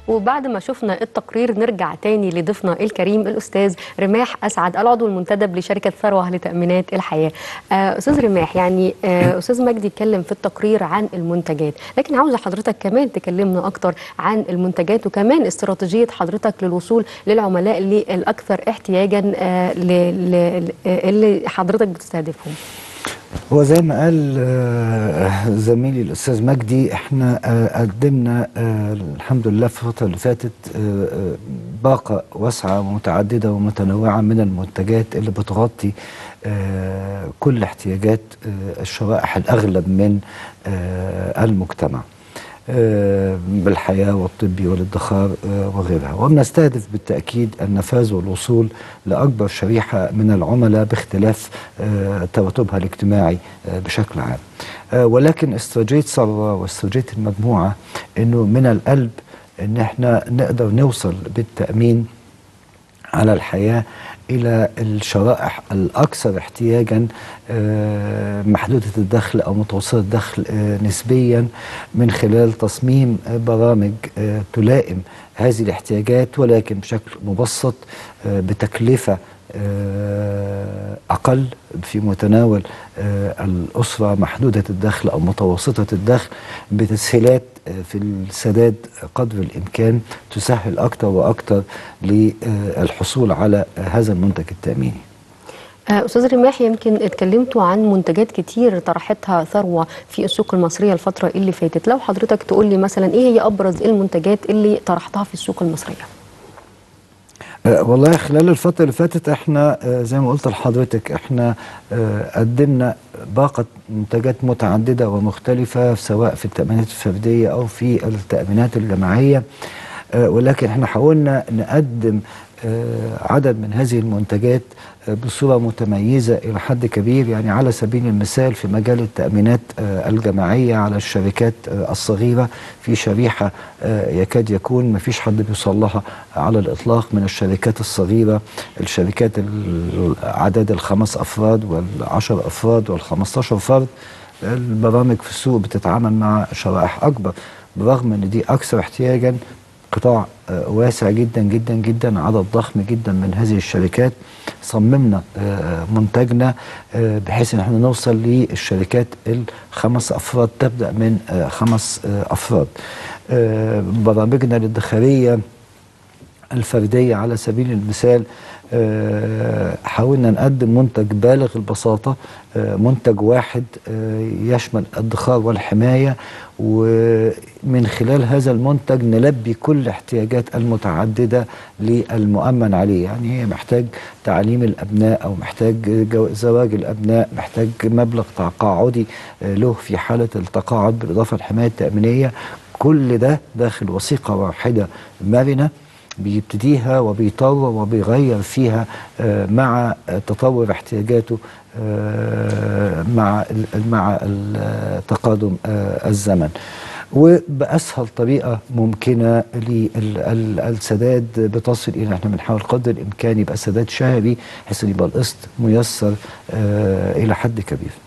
وبعد ما شفنا التقرير نرجع تاني لضيفنا الكريم الاستاذ رماح اسعد العضو المنتدب لشركه ثروه لتامينات الحياه. آه، استاذ رماح يعني آه، استاذ مجدي اتكلم في التقرير عن المنتجات، لكن عاوزه حضرتك كمان تكلمنا اكتر عن المنتجات وكمان استراتيجيه حضرتك للوصول للعملاء اللي الاكثر احتياجا آه، ل- ل- اللي حضرتك بتستهدفهم. هو زي ما قال آه، زميلي الاستاذ مجدي احنا آه، قدمنا آه، الحمد لله في الفتره اللي فاتت آه، آه، باقه واسعه ومتعدده ومتنوعه من المنتجات اللي بتغطي آه، كل احتياجات آه، الشرائح الاغلب من آه، المجتمع. آه، بالحياة والطبي والادخار آه، وغيرها وبنستهدف بالتأكيد النفاذ والوصول لأكبر شريحة من العملاء باختلاف آه، تراتبها الاجتماعي آه، بشكل عام آه، ولكن استراتيجية ثروة واستراتيجية المجموعة أنه من القلب أن احنا نقدر نوصل بالتأمين على الحياة إلى الشرائح الأكثر احتياجا آه، محدودة الدخل أو متوسطة الدخل آه، نسبيا من خلال تصميم آه، برامج آه، تلائم هذه الاحتياجات ولكن بشكل مبسط آه، بتكلفة آه، أقل في متناول آه، الأسرة محدودة الدخل أو متوسطة الدخل بتسهيلات آه، في السداد قدر الإمكان تسهل أكثر وأكثر للحصول على هذا المنتج التأميني آه، استاذ رماح يمكن اتكلمتوا عن منتجات كتير طرحتها ثروه في السوق المصريه الفتره اللي فاتت لو حضرتك تقول لي مثلا ايه هي ابرز المنتجات اللي طرحتها في السوق المصريه آه، والله خلال الفترة اللي فاتت احنا آه، زي ما قلت لحضرتك احنا آه، قدمنا باقة منتجات متعددة ومختلفة سواء في التأمينات الفردية أو في التأمينات الجماعية آه، ولكن احنا حاولنا نقدم آه، عدد من هذه المنتجات آه، بصورة متميزة إلى حد كبير يعني على سبيل المثال في مجال التأمينات آه، الجماعية على الشركات آه، الصغيرة في شريحة آه، يكاد يكون ما فيش حد بيوصل لها على الإطلاق من الشركات الصغيرة الشركات ال- عدد الخمس أفراد والعشر أفراد والخمستاشر فرد البرامج في السوق بتتعامل مع شرائح أكبر برغم أن دي أكثر احتياجا قطاع آه، واسع جدا جدا جدا عدد ضخم جدا من هذه الشركات صممنا آه، منتجنا آه، بحيث ان احنا نوصل للشركات الخمس افراد تبدا من آه، خمس آه، افراد آه، برامجنا الادخاريه الفردية على سبيل المثال آه، حاولنا نقدم منتج بالغ البساطة آه، منتج واحد آه، يشمل الادخار والحماية ومن خلال هذا المنتج نلبي كل الاحتياجات المتعددة للمؤمن عليه يعني هي محتاج تعليم الأبناء أو محتاج جو- زواج الأبناء محتاج مبلغ تقاعدي آه، له في حالة التقاعد بالإضافة للحماية التأمينية كل ده داخل وثيقة واحدة مرنة بيبتديها وبيطور وبيغير فيها آه، مع آه، تطور احتياجاته آه، مع ال- مع ال- تقادم آه، الزمن وبأسهل طريقة ممكنة للسداد بتصل إلى احنا بنحاول قدر الإمكان يبقى سداد شهري بحيث إن يبقى القسط ميسر آه، إلى حد كبير